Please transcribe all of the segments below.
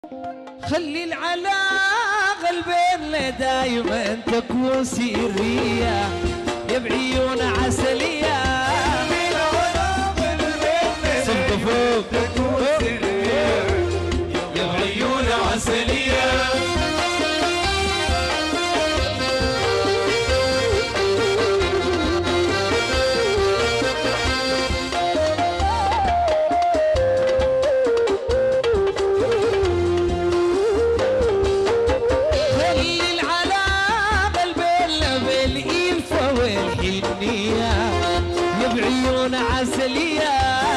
خلي العلاقة بيننا دايما تكون سرية يا بعيون عسلية صفقة فوق يا بعيون عسلية خلي العلاقة بيننا بالإلفة والحنية يا بعيون عسلية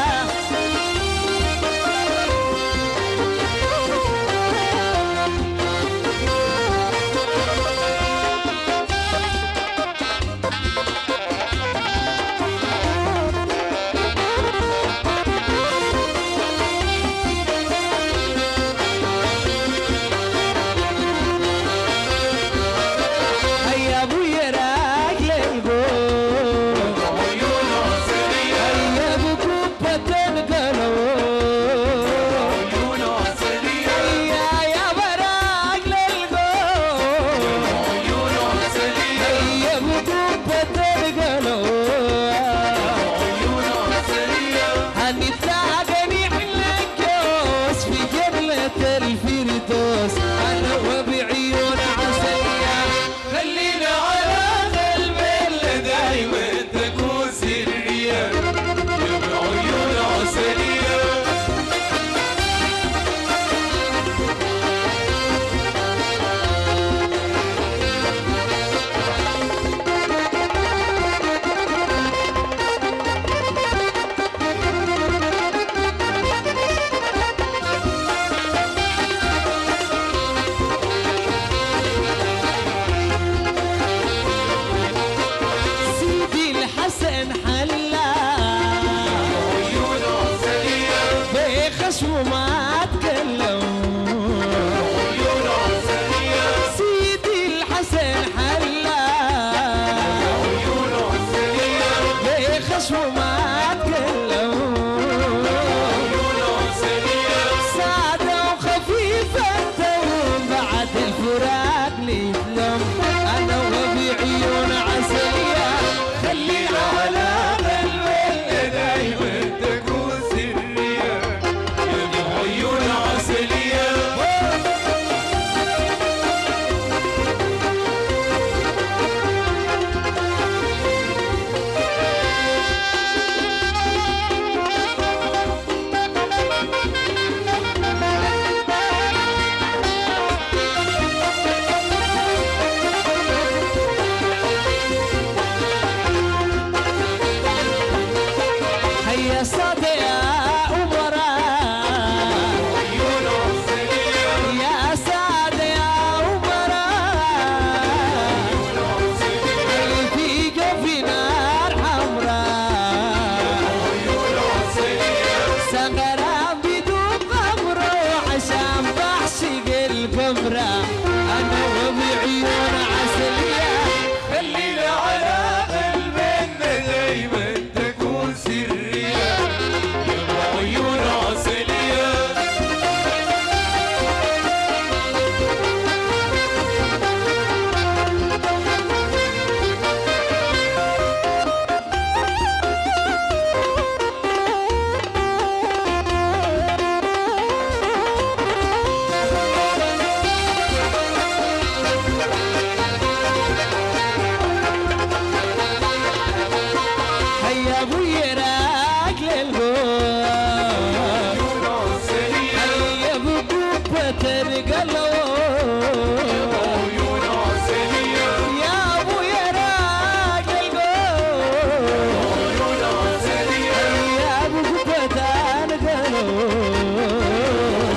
هيا ابويا راجل القوم هيا ابو كوبة القلوب هيا يا براجل القوم هيا ابو كوبة القلوب هنتلاقى نحلك يوس في جنة الفردوس انا وبعيون عسلية خلينا على قلب اللي دايما تكون سرية يا بعيون عسلية سيدي الحسن حلا بيخش وما تكلم سيدي الحسن حلا بيخش وما تكلم سادة وخفيفة توم بعد الفراق نتلم أنا وبعيون عسلية خلينا على قلب اللي دايما تكون سرية يا بعيون عسلية هيا صاد يا أمراء يا سعد يا أمراء في جوفي نار حمراء سغران بدون قمره عشان بعشق القمرة أنا وبعيون عسلية خلينا على قلبنا دايما تكون سرية يا بعيون عسلية هيا ابويا راجل الغول هيا ابو كوبة القلوب يا ابويا راجل الغول يا ابو كوبة القلوب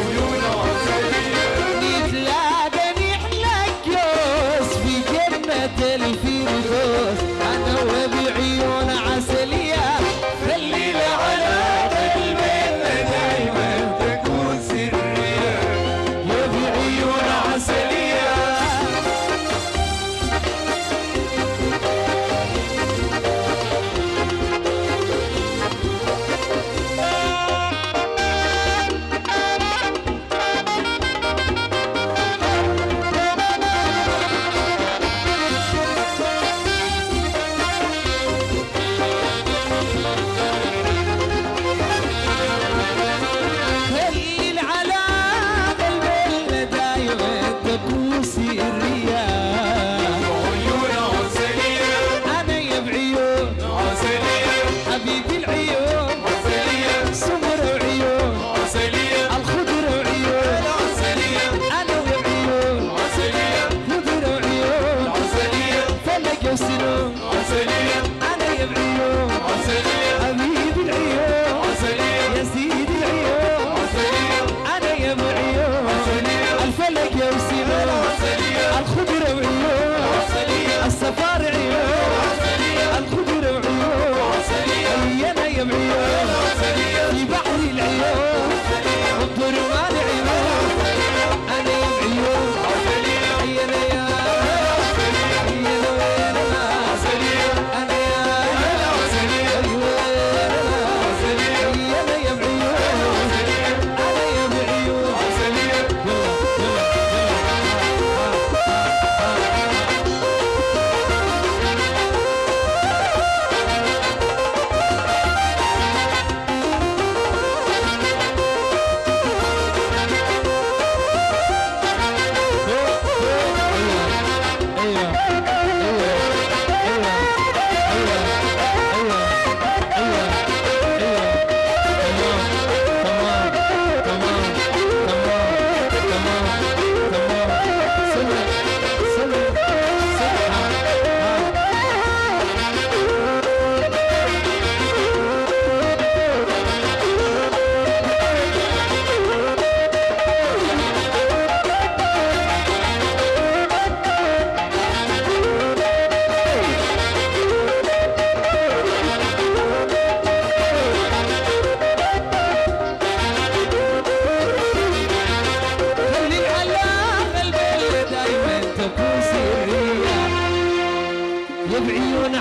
نتلاقى نحلك يوس في جنة الفردوس أنا وبعيون عسلية خلينا على قلبنا دايما تكون سرية يا بعيون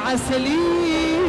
عسلية